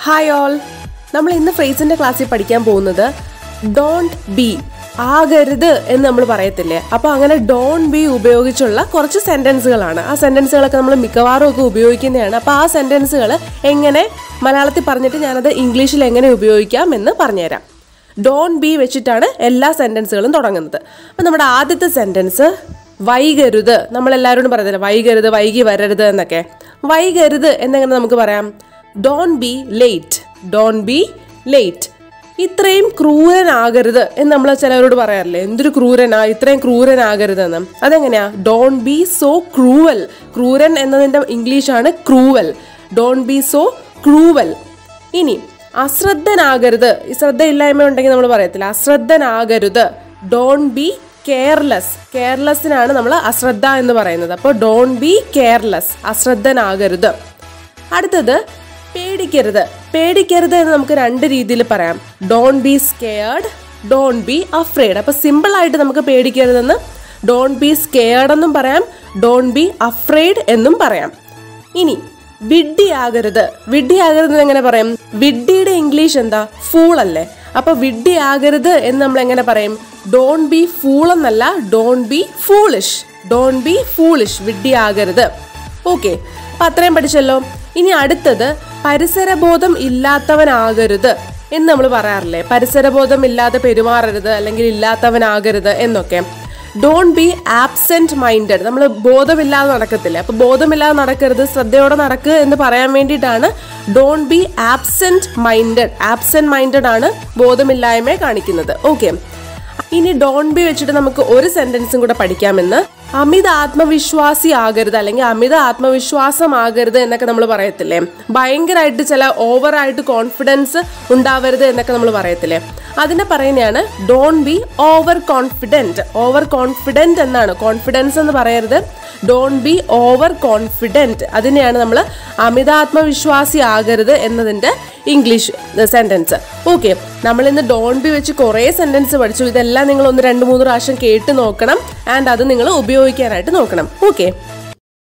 hi all നമ്മൾ ഇന്ന് ഫ്രേസിന്റെ ക്ലാസ്സിൽ പഠിക്കാൻ പോകുന്നത് ഡോണ്ട് ബി ആകരുത് എന്ന് നമ്മൾ പറയത്തില്ലേ അപ്പോൾ അങ്ങനെ ഡോൺ ബി ഉപയോഗിച്ചുള്ള കുറച്ച് സെന്റൻസുകളാണ് ആ സെന്റൻസുകളൊക്കെ നമ്മൾ മിക്കവാറും ഒക്കെ ഉപയോഗിക്കുന്നതാണ് അപ്പോൾ ആ സെന്റൻസുകൾ എങ്ങനെ മലയാളത്തിൽ പറഞ്ഞിട്ട് ഞാനത് ഇംഗ്ലീഷിൽ എങ്ങനെ ഉപയോഗിക്കാം എന്ന് പറഞ്ഞുതരാം ഡോൺ ബി വെച്ചിട്ടാണ് എല്ലാ സെന്റൻസുകളും തുടങ്ങുന്നത് അപ്പം നമ്മുടെ ആദ്യത്തെ സെന്റൻസ് വൈകരുത് നമ്മളെല്ലാവരോടും പറയത്തില്ല വൈകരുത് വൈകി വരരുത് എന്നൊക്കെ വൈകരുത് എന്നെങ്ങനെ നമുക്ക് പറയാം don't be late don't be late ഇത്രയും ക്രൂരനാകരുത് എന്ന് നമ്മൾ ചിലവരോട് പറയാറില്ലേ എന്തൊരു ക്രൂരനാ ഇത്രയും ക്രൂരനാകരുതെന്ന് അതെങ്ങനെയാ ഡോൺ ബി സോ ക്രൂവൽ ക്രൂരൻ എന്നതിൻ്റെ ഇംഗ്ലീഷാണ് cruel don't be so cruel ഇനി അശ്രദ്ധനാകരുത് ഈ ശ്രദ്ധയില്ലായ്മ ഉണ്ടെങ്കിൽ നമ്മൾ പറയത്തില്ല അശ്രദ്ധനാകരുത് ഡോൺ ബി കെയർലെസ് കെയർലെസ്സിനാണ് നമ്മൾ അശ്രദ്ധ എന്ന് പറയുന്നത് അപ്പോൾ ഡോൺ ബി കെയർലെസ് അശ്രദ്ധനാകരുത് അടുത്തത് പേടിക്കരുത് പേടിക്കരുത് എന്ന് നമുക്ക് രണ്ട് രീതിയിൽ പറയാം don't be scared don't be afraid അപ്പൊ സിമ്പിൾ ആയിട്ട് നമുക്ക് പേടിക്കരുതെന്ന് ഡോൺ ബി സ്കെയർഡ് എന്നും പറയാം ഡോൺ ബി അഫ്രേഡ് എന്നും പറയാം ഇനി വിഡ്ഢിയാകരുത് വിഡ്ഢിയാകരുത് എന്ന് എങ്ങനെ പറയും വിഡ്ഢിയുടെ ഇംഗ്ലീഷ് എന്താ ഫൂൾ അല്ലേ അപ്പൊ വിഡ്ഢിയാകരുത് എന്ന് നമ്മൾ എങ്ങനെ പറയും ഡോൺ ബി ഫൂൾ എന്നല്ല don't be foolish don't be foolish വിഡ്ഢിയാകരുത് ഓക്കെ അപ്പൊ അത്രയും പഠിച്ചല്ലോ ഇനി അടുത്തത് പരിസരബോധം ഇല്ലാത്തവനാകരുത് എന്ന് നമ്മൾ പറയാറില്ലേ പരിസരബോധം ഇല്ലാതെ പെരുമാറരുത് അല്ലെങ്കിൽ ഇല്ലാത്തവനാകരുത് എന്നൊക്കെ ഡോണ്ട് ബി ആബ്സെന്റ് മൈൻഡഡ് നമ്മൾ ബോധമില്ലാതെ നടക്കത്തില്ല അപ്പൊ ബോധമില്ലാതെ നടക്കരുത് ശ്രദ്ധയോടെ നടക്കുക എന്ന് പറയാൻ വേണ്ടിയിട്ടാണ് don't be absent minded absent minded ആണ് ബോധമില്ലായ്മയെ കാണിക്കുന്നത് ഓക്കെ ഇനി ഡോൺ ബി വെച്ചിട്ട് നമുക്ക് ഒരു സെന്റൻസും കൂടെ പഠിക്കാമെന്ന് അമിത ആത്മവിശ്വാസി ആകരുത് അല്ലെങ്കിൽ അമിത ആത്മവിശ്വാസമാകരുത് എന്നൊക്കെ നമ്മൾ പറയത്തില്ലേ ഭയങ്കരമായിട്ട് ചില ഓവറായിട്ട് കോൺഫിഡൻസ് ഉണ്ടാവരുത് എന്നൊക്കെ നമ്മൾ പറയത്തില്ലേ അതിനെ പറയുന്നതാണ് don't be over confident over confident എന്നാണ് കോൺഫിഡൻസ് എന്ന് പറയരുത് ഡോൺ ബി ഓവർ കോൺഫിഡൻറ്റ് അതിനെയാണ് നമ്മൾ അമിതാത്മവിശ്വാസി ആകരുത് എന്നതിൻ്റെ ഇംഗ്ലീഷ് സെൻറ്റൻസ് ഓക്കെ നമ്മൾ ഇന്ന് ഡോൺ ബി വെച്ച് കുറേ സെൻറ്റൻസ് പഠിച്ചു ഇതെല്ലാം നിങ്ങൾ ഒന്ന് രണ്ട് മൂന്ന് പ്രാവശ്യം കേട്ട് നോക്കണം ആൻഡ് അത് നിങ്ങൾ ഉപയോഗിക്കാനായിട്ട് നോക്കണം ഓക്കെ